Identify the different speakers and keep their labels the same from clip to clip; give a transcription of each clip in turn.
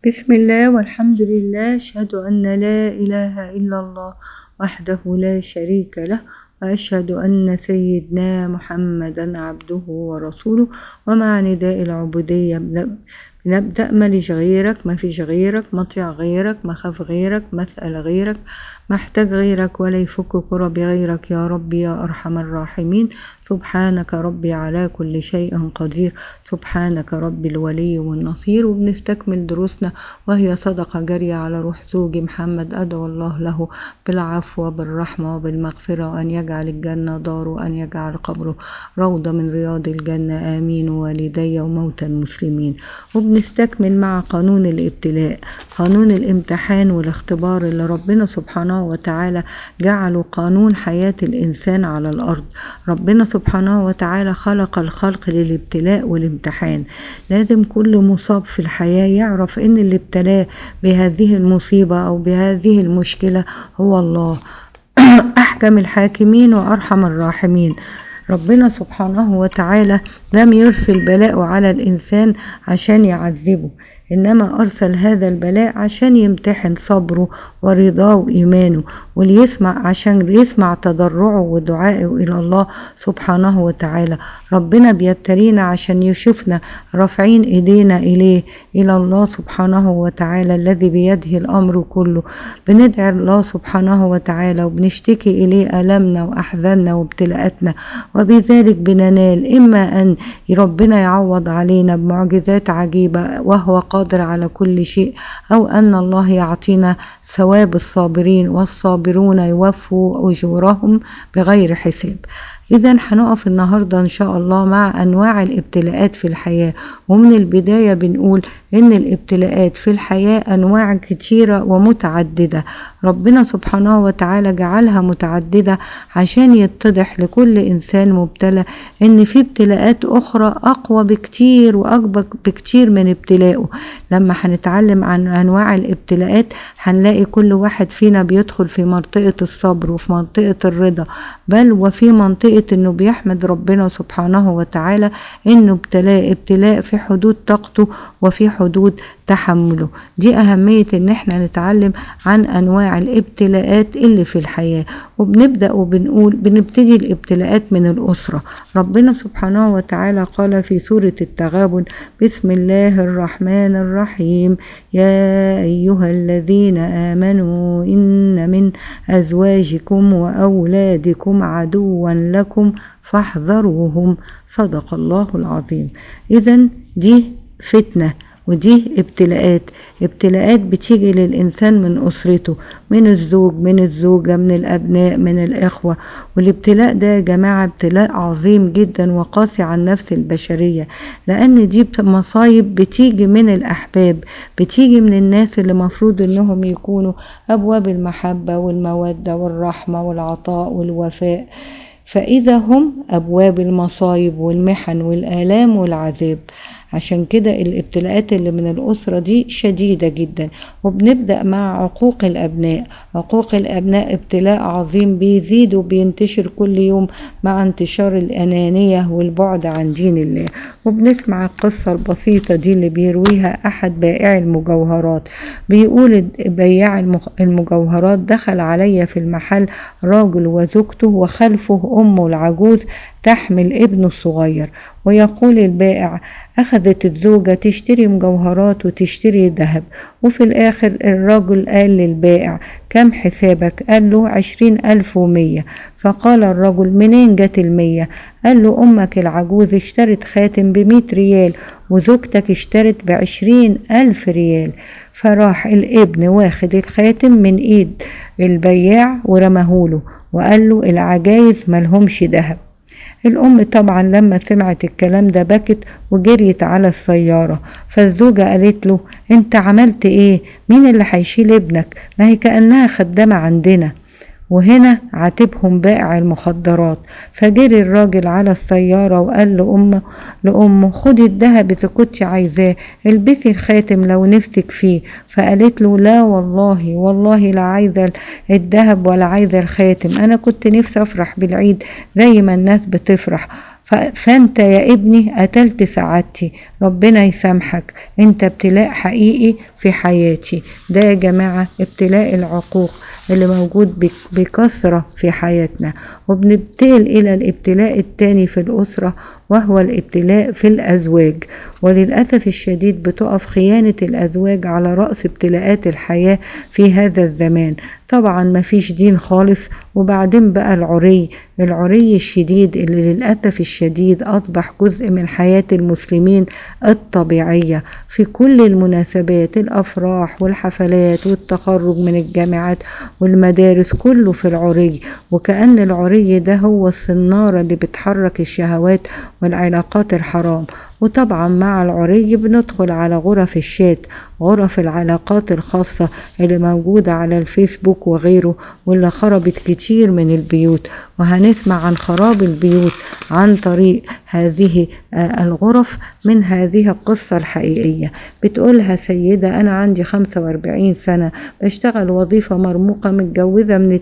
Speaker 1: بسم الله والحمد لله أشهد أن لا إله إلا الله وحده لا شريك له وأشهد أن سيدنا محمدا عبده ورسوله ومع نداء العبودية بنبدأ ماليش غيرك ما فيش غيرك مطيع غيرك مخاف غيرك مسأل غيرك محتاج غيرك ولا يفك كربي غيرك يا ربي يا أرحم الراحمين سبحانك ربي على كل شيء قدير سبحانك ربي الولي والنصير وبنستكمل دروسنا وهي صدقة جارية على روح زوجي محمد أدعو الله له بالعفو وبالرحمة وبالمغفرة وأن يجعل الجنة داره وأن يجعل قبره روضة من رياض الجنة آمين والدي وموتى المسلمين وبنستكمل مع قانون الابتلاء قانون الامتحان والاختبار اللي ربنا سبحانه وتعالى جعله قانون حياة الإنسان على الأرض ربنا سبحانه وتعالى خلق الخلق للابتلاء والامتحان لازم كل مصاب في الحياة يعرف ان اللي ابتلاه بهذه المصيبة او بهذه المشكلة هو الله احكم الحاكمين وارحم الراحمين ربنا سبحانه وتعالى لم يرسل بلاء على الإنسان عشان يعذبه إنما أرسل هذا البلاء عشان يمتحن صبره ورضاه وإيمانه وليسمع عشان يسمع تضرعه ودعائه إلى الله سبحانه وتعالى ربنا بيبتلينا عشان يشوفنا رافعين إيدينا إليه إلى الله سبحانه وتعالى الذي بيده الأمر كله بندعي الله سبحانه وتعالى وبنشتكي إليه ألمنا وأحزاننا وابتلاءاتنا وبذلك بننال إما أن ربنا يعوض علينا بمعجزات عجيبة وهو قادر على كل شيء أو أن الله يعطينا ثواب الصابرين والصابرون يوفوا أجورهم بغير حساب إذا هنقف النهاردة إن شاء الله مع أنواع الابتلاءات في الحياة ومن البداية بنقول إن الابتلاءات في الحياة أنواع كتيرة ومتعددة ربنا سبحانه وتعالى جعلها متعددة عشان يتضح لكل إنسان مبتلى إن في ابتلاءات أخرى أقوى بكتير وأكبر بكتير من ابتلاءه لما هنتعلم عن أنواع الابتلاءات هنلاقي كل واحد فينا بيدخل في منطقة الصبر وفي منطقة الرضا بل وفي منطقة انه بيحمد ربنا سبحانه وتعالى انه ابتلاء ابتلاء في حدود طاقته وفي حدود تحمله دي اهمية ان احنا نتعلم عن انواع الابتلاءات اللي في الحياة وبنبدأ وبنقول بنبتدي الابتلاءات من الاسرة ربنا سبحانه وتعالى قال في سورة التغابن بسم الله الرحمن الرحيم يا ايها الذين امنوا ان من ازواجكم واولادكم عدوا لكم فاحذروهم صدق الله العظيم اذا دي فتنه ودي ابتلاءات ابتلاءات بتيجي للإنسان من أسرته من الزوج من الزوجة من الأبناء من الإخوة والابتلاء ده يا جماعة ابتلاء عظيم جدا وقاسي على النفس البشرية لأن دي مصايب بتيجي من الأحباب بتيجي من الناس اللي مفروض إنهم يكونوا أبواب المحبة والمودة والرحمة والعطاء والوفاء فإذا هم أبواب المصايب والمحن والآلام والعذاب عشان كده الابتلاءات اللي من الأسرة دي شديدة جدا وبنبدأ مع عقوق الأبناء عقوق الأبناء ابتلاء عظيم بيزيد وبينتشر كل يوم مع انتشار الأنانية والبعد عن دين الله وبنسمع القصة البسيطة دي اللي بيرويها أحد بائع المجوهرات بيقول بياع المجوهرات دخل علي في المحل راجل وزوجته وخلفه أمه العجوز تحمل ابنه الصغير ويقول البائع أخذت الزوجة تشتري مجوهرات وتشتري ذهب وفي الآخر الرجل قال للبائع كم حسابك قال له عشرين ألف ومية فقال الرجل منين جت المية قال له أمك العجوز اشترت خاتم بمية ريال وزوجتك اشترت بعشرين ألف ريال فراح الابن واخد الخاتم من ايد البياع ورمهوله وقال له العجايز ملهمش ذهب الأم طبعا لما سمعت الكلام ده بكت وجريت على السيارة فالزوجة قالت له انت عملت ايه مين اللي هيشيل ابنك ما هي كأنها خدامة عندنا وهنا عاتبهم بائع المخدرات فجري الراجل على السيارة وقال لأمه لأمه خدي الذهب إذا كنت عايزاه البسي الخاتم لو نفسك فيه فقالت له لا والله والله لا عايزة الذهب ولا عايزة الخاتم أنا كنت نفسي أفرح بالعيد زي ما الناس بتفرح فانت يا ابني قتلت سعادتي ربنا يسامحك انت ابتلاء حقيقي في حياتي ده يا جماعة ابتلاء العقوق اللي موجود بكثرة في حياتنا وبنبتقل إلى الابتلاء الثاني في الأسرة وهو الابتلاء في الأزواج وللأسف الشديد بتقف خيانة الأزواج على رأس ابتلاءات الحياة في هذا الزمان طبعا مفيش دين خالص وبعدين بقى العري العري الشديد اللي للأسف الشديد أصبح جزء من حياة المسلمين الطبيعية في كل المناسبات الأفراح والحفلات والتخرج من الجامعات والمدارس كله في العري وكأن العري ده هو الصنارة اللي بتحرك الشهوات والعلاقات الحرام وطبعا مع العري بندخل على غرف الشات غرف العلاقات الخاصة اللي موجودة على الفيسبوك وغيره واللي خربت كتير من البيوت وهنسمع عن خراب البيوت عن طريق هذه الغرف من هذه القصة الحقيقية بتقولها سيدة أنا عندي 45 سنة بشتغل وظيفة مرموقة متجوزة من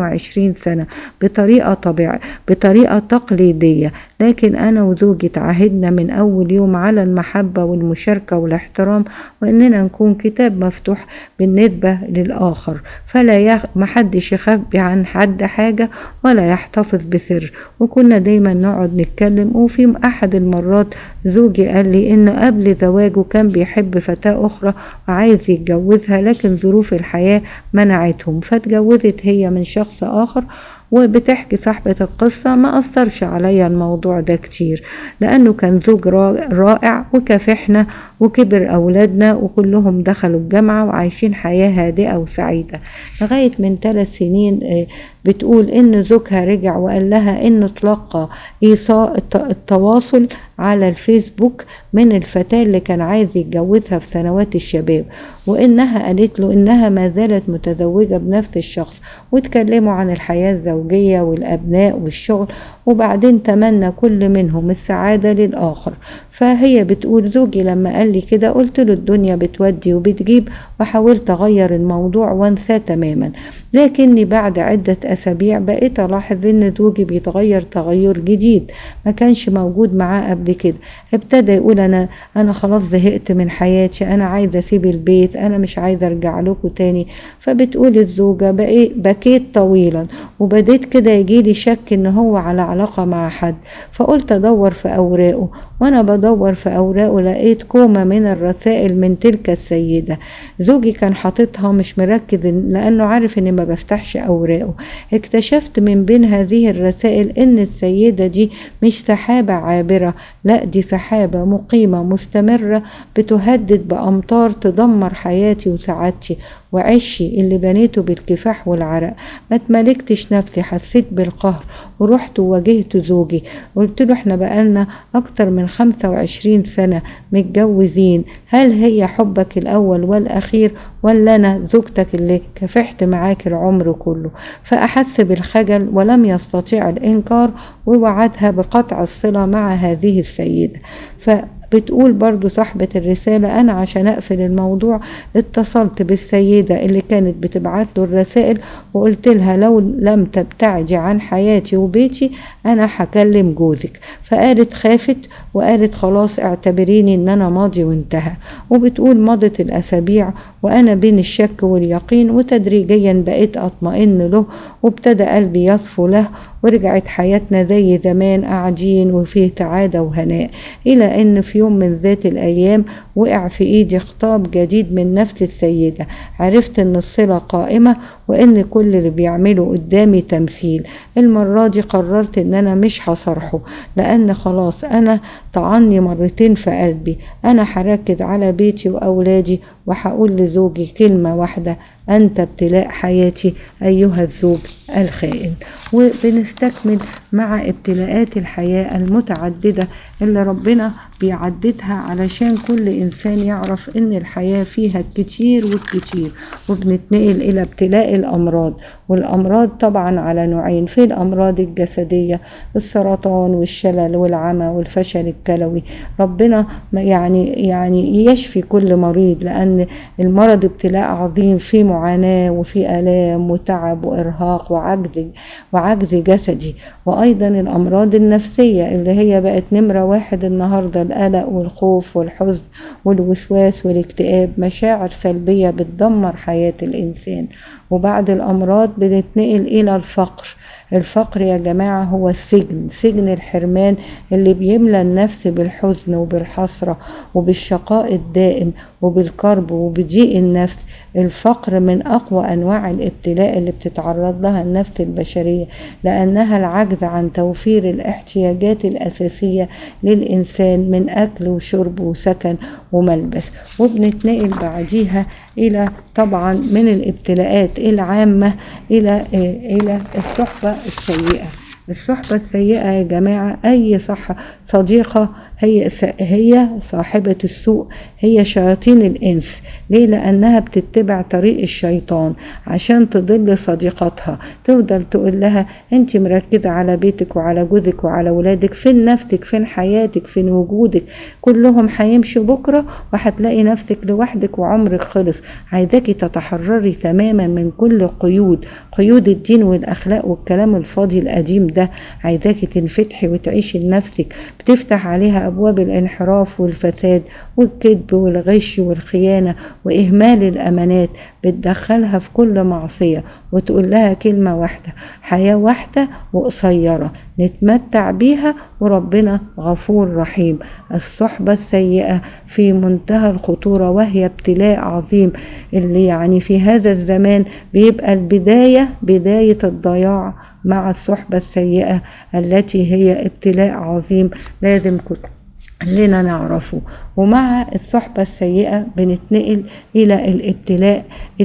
Speaker 1: 22 سنة بطريقة طبيعية بطريقة تقليدية لكن أنا وزوجي تعهدنا من أول يوم على المحبة والمشاركة والاحترام وإننا نكون كتاب مفتوح بالنسبة للآخر فلا يخ... محدش يخبي عن حد حاجة ولا يحتفظ بسر وكنا دايما نقعد نتكلم وفي أحد المرات زوجي قال لي إنه قبل زواجه كان بيحب فتاة أخرى وعايز يتجوزها لكن ظروف الحياة منعتهم فاتجوزت هي من شخص آخر وبتحكي صاحبة القصة ما أثرش عليا الموضوع ده كتير لأنه كان زوج رائع وكافحنا وكبر أولادنا وكلهم دخلوا الجامعة وعايشين حياة هادئة وسعيدة لغاية من ثلاث سنين بتقول إن زوجها رجع وقال لها إنه تلقى إيصاء التواصل على الفيسبوك من الفتاة اللي كان عايز يتجوزها في سنوات الشباب وإنها قالت له إنها ما زالت متزوجة بنفس الشخص واتكلموا عن الحياة الزوجية والأبناء والشغل وبعدين تمنى كل منهم السعادة للآخر فهي بتقول زوجي لما قال لي كده قلت له الدنيا بتودي وبتجيب وحاولت أغير الموضوع وانساه تماما لكني بعد عدة أسابيع بقيت ألاحظ إن زوجي بيتغير تغير جديد ما كانش موجود معاه قبل كده ابتدى يقول أنا أنا خلاص زهقت من حياتي أنا عايزة أسيب البيت أنا مش عايزة أرجع لكم تاني فبتقول الزوجة بكيت طويلا وبديت كده يجيلي شك إن هو على علاقة مع حد فقلت أدور في أوراقه وأنا بدور في أوراقه لقيت كومة من الرسائل من تلك السيدة زوجي كان حاططها مش مركز لأنه عارف إني ما بفتحش أوراقه اكتشفت من بين هذه الرسائل إن السيدة دي مش سحابة عابرة لا دي سحابة مقيمة مستمرة بتهدد بأمطار تدمر حياتي وسعادتي وعشي اللي بنيته بالكفاح والعرق ما تملكتش نفسي حسيت بالقهر ورحت وواجهت زوجي قلت له احنا بقالنا اكتر من خمسة وعشرين سنة متجوزين هل هي حبك الاول والاخير ولا انا زوجتك اللي كافحت معاك العمر كله فاحس بالخجل ولم يستطيع الانكار ووعدها بقطع الصلة مع هذه السيدة ف بتقول برضو صاحبة الرسالة أنا عشان أقفل الموضوع اتصلت بالسيدة اللي كانت بتبعت له الرسائل وقلت لها لو لم تبتعدي عن حياتي وبيتي أنا هكلم جوزك فقالت خافت وقالت خلاص اعتبريني ان انا ماضي وانتهى وبتقول مضت الاسابيع وانا بين الشك واليقين وتدريجيا بقيت اطمئن له وابتدى قلبي يصفو له ورجعت حياتنا زي زمان قاعدين وفيه سعادة وهناء إلى أن في يوم من ذات الأيام وقع في إيدي خطاب جديد من نفس السيدة عرفت أن الصلة قائمة وان كل اللي بيعمله قدامي تمثيل المرة دي قررت ان انا مش هصرحه لان خلاص انا طعني مرتين في قلبي انا هركز على بيتي واولادي وهقول لزوجي كلمة واحدة أنت ابتلاء حياتي أيها الزوج الخائن وبنستكمل مع ابتلاءات الحياة المتعددة اللي ربنا بيعددها علشان كل إنسان يعرف إن الحياة فيها الكتير والكتير وبنتنقل إلى ابتلاء الأمراض والأمراض طبعا على نوعين في الأمراض الجسدية السرطان والشلل والعمى والفشل الكلوي ربنا يعني يعني يشفي كل مريض لأن المرض ابتلاء عظيم فيه معاناة وفي آلام وتعب وإرهاق وعجز وعجز جسدي وأيضا الأمراض النفسية اللي هي بقت نمرة واحد النهاردة القلق والخوف والحزن والوسواس والاكتئاب مشاعر سلبية بتدمر حياة الإنسان وبعد الأمراض بنتنقل إلى الفقر الفقر يا جماعة هو السجن سجن الحرمان اللي بيملى النفس بالحزن وبالحسرة وبالشقاء الدائم وبالكرب وبضيق النفس الفقر من أقوى أنواع الابتلاء اللي بتتعرض لها النفس البشرية لأنها العجز عن توفير الاحتياجات الأساسية للإنسان من أكل وشرب وسكن وملبس وبنتنقل بعديها إلى طبعا من الابتلاءات العامة إلى إلى الصحبة السيئة الصحبة السيئة يا جماعة أي صح صديقة هي هي صاحبة السوء هي شياطين الإنس ليه لأنها بتتبع طريق الشيطان عشان تضل صديقتها تفضل تقول لها أنت مركزة على بيتك وعلى جوزك وعلى ولادك فين نفسك فين حياتك فين وجودك كلهم هيمشوا بكرة وهتلاقي نفسك لوحدك وعمرك خلص عايزاكي تتحرري تماما من كل قيود قيود الدين والأخلاق والكلام الفاضي القديم ده عايزاكي تنفتحي وتعيشي لنفسك بتفتح عليها أبواب الانحراف والفساد والكذب والغش والخيانة وإهمال الأمانات بتدخلها في كل معصية وتقول لها كلمة واحدة حياة واحدة وقصيرة نتمتع بيها وربنا غفور رحيم الصحبة السيئة في منتهى الخطورة وهي ابتلاء عظيم اللي يعني في هذا الزمان بيبقى البداية بداية الضياع مع الصحبة السيئة التي هي ابتلاء عظيم لازم كلنا نعرفه ومع الصحبة السيئة بنتنقل إلى الابتلاء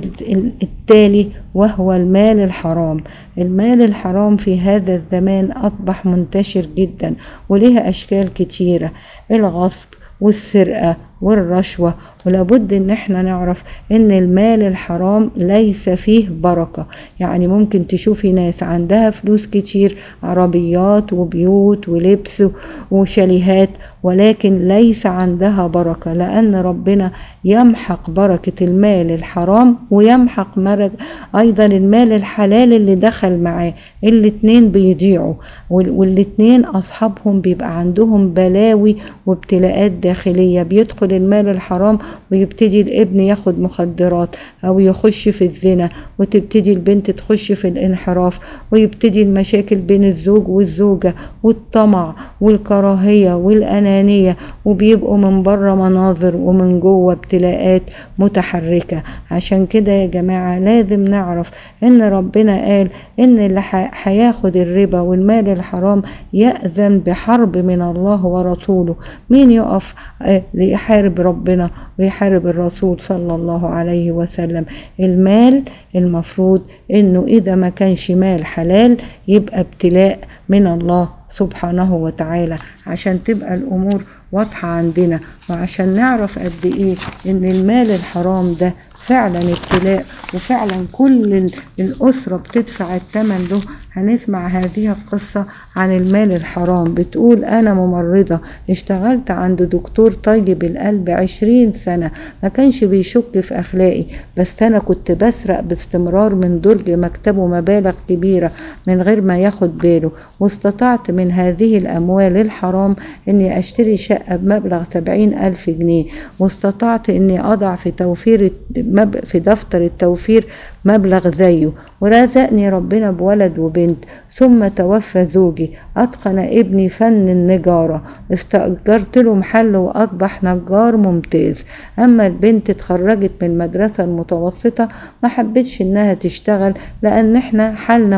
Speaker 1: التالي وهو المال الحرام المال الحرام في هذا الزمان أصبح منتشر جدا ولها أشكال كتيرة الغصب والسرقة والرشوة ولابد ان احنا نعرف ان المال الحرام ليس فيه بركة يعني ممكن تشوفي ناس عندها فلوس كتير عربيات وبيوت ولبس وشاليهات ولكن ليس عندها بركة لأن ربنا يمحق بركة المال الحرام ويمحق مرق أيضا المال الحلال اللي دخل معاه الاتنين بيضيعوا والاتنين أصحابهم بيبقى عندهم بلاوي وابتلاءات داخلية بيدخل المال الحرام ويبتدي الابن ياخد مخدرات أو يخش في الزنا وتبتدي البنت تخش في الانحراف ويبتدي المشاكل بين الزوج والزوجة والطمع والكراهية والأنانية وبيبقوا من بره مناظر ومن جوه ابتلاءات متحركة عشان كده يا جماعة لازم نعرف ان ربنا قال ان اللي هياخد الربا والمال الحرام يأذن بحرب من الله ورسوله مين يقف ليحارب ربنا ويحارب الرسول صلى الله عليه وسلم المال المفروض انه اذا ما كانش مال حلال يبقى ابتلاء من الله سبحانه وتعالى عشان تبقى الامور واضحة عندنا وعشان نعرف قد ايه ان المال الحرام ده فعلا ابتلاء وفعلا كل الأسرة بتدفع الثمن له هنسمع هذه القصة عن المال الحرام بتقول أنا ممرضة اشتغلت عند دكتور طيب القلب عشرين سنة ما كانش بيشك في أخلاقي بس أنا كنت بسرق باستمرار من درج مكتبه مبالغ كبيرة من غير ما ياخد باله واستطعت من هذه الأموال الحرام أني أشتري شقة بمبلغ سبعين ألف جنيه واستطعت أني أضع في توفير في دفتر التوفير مبلغ زيه ورزقني ربنا بولد وبنت ثم توفى زوجي أتقن ابني فن النجارة استأجرت له محل وأصبح نجار ممتاز أما البنت اتخرجت من المدرسة المتوسطة ما حبتش إنها تشتغل لأن إحنا حالنا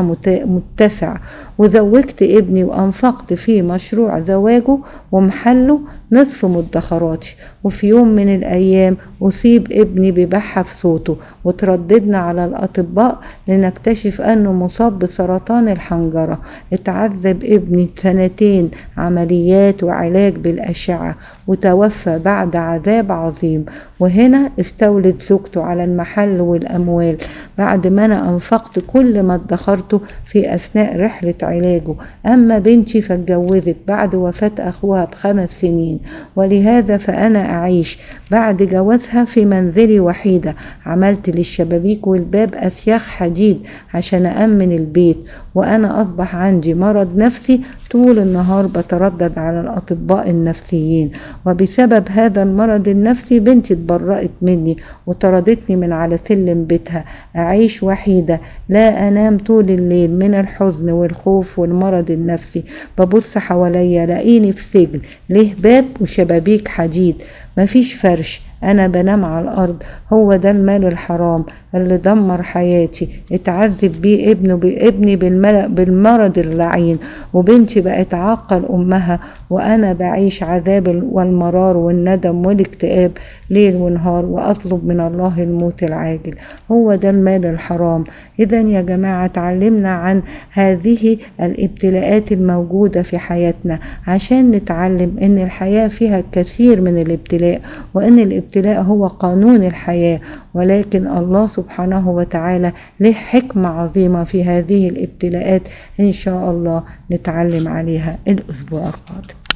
Speaker 1: متسع وزوجت ابني وأنفقت في مشروع زواجه ومحله نصف مدخراتي وفي يوم من الأيام أصيب ابني ببحة في صوته وترددنا على الأطباء لنكتشف أنه مصاب بسرطان الحنجرة اتعذب ابني سنتين عمليات وعلاج بالأشعة وتوفى بعد عذاب عظيم وهنا استولت زوجته على المحل والأموال بعد ما أنا أنفقت كل ما ادخرته في أثناء رحلة علاجه أما بنتي فاتجوزت بعد وفاة أخوها بخمس سنين سنين ولهذا فأنا أعيش بعد جوازها في منزلي وحيدة عملت للشبابيك والباب أسياخ حديد عشان أأمن البيت وأنا أصبح عندي مرض نفسي طول النهار بتردد على الأطباء النفسيين وبسبب هذا المرض النفسي بنتي اتبرأت مني وطردتني من على سلم بيتها أعيش وحيدة لا أنام طول الليل من الحزن والخوف والمرض النفسي ببص حواليا لاقيني في سجن ليه باب وشبابيك حديد مفيش فرش أنا بنام على الأرض هو ده المال الحرام اللي دمر حياتي اتعذب بيه ابنه بابني بالمرض اللعين وبنتي بقت عاقة لأمها وأنا بعيش عذاب والمرار والندم والاكتئاب ليل ونهار وأطلب من الله الموت العاجل هو ده المال الحرام إذا يا جماعة اتعلمنا عن هذه الابتلاءات الموجودة في حياتنا عشان نتعلم إن الحياة فيها كثير من الابتلاء وإن الابتلاء هو قانون الحياة ولكن الله سبحانه وتعالى له حكمة عظيمة في هذه الابتلاءات إن شاء الله نتعلم عليها الأسبوع القادم